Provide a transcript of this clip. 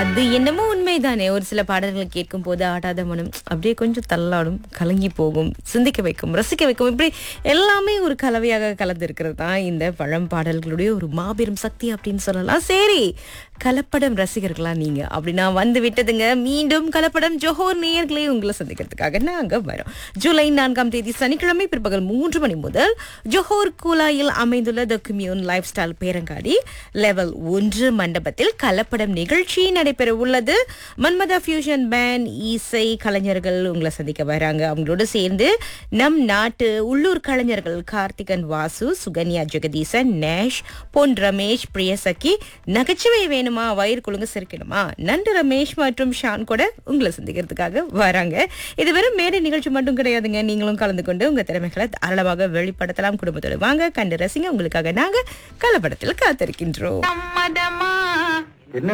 அது என்னமோ உண்மைதானே ஒரு சில பாடல்களை கேட்கும் போது ஆடாத மனம் அப்படியே கொஞ்சம் தள்ளாடும் கலங்கி போகும் சிந்திக்க வைக்கும் ரசிக்க வைக்கும் இப்படி எல்லாமே ஒரு கலவையாக கலந்து இருக்கிறது தான் இந்த பழம் பாடல்களுடைய ஒரு மாபெரும் சக்தி அப்படின்னு சொல்லலாம் சரி கலப்படம் ரசிகர்களா நீங்க அப்படின்னா வந்து விட்டதுங்க மீண்டும் கலப்படம் ஜோஹோர் நேயர்களே உங்களை சந்திக்கிறதுக்காக நாங்க வரோம் ஜூலை நான்காம் தேதி சனிக்கிழமை பிற்பகல் மூன்று மணி முதல் ஜோஹோர் கூலாயில் அமைந்துள்ள த கம்யூன் லைஃப் ஸ்டைல் பேரங்காடி லெவல் ஒன்று மண்டபத்தில் கலப்படம் நிகழ்ச்சி நடைபெற உள்ளது மன்மதா ஃபியூஷன் பேண்ட் இசை கலைஞர்கள் உங்களை சந்திக்க வராங்க அவங்களோட சேர்ந்து நம் நாட்டு உள்ளூர் கலைஞர்கள் கார்த்திகன் வாசு சுகன்யா ஜெகதீசன் நேஷ் பொன் ரமேஷ் பிரியசகி நகைச்சுவை வேணுமா வயிறு குழுங்க சிரிக்கணுமா நண்டு ரமேஷ் மற்றும் ஷான் கூட உங்களை சந்திக்கிறதுக்காக வராங்க இது வெறும் மேடை நிகழ்ச்சி மட்டும் கிடையாதுங்க நீங்களும் கலந்து கொண்டு உங்க திறமைகளை தாராளமாக வெளிப்படுத்தலாம் குடும்பத்தோட வாங்க கண்டு ரசிங்க உங்களுக்காக நாங்க கலப்படத்தில் காத்திருக்கின்றோம் சம்மதமா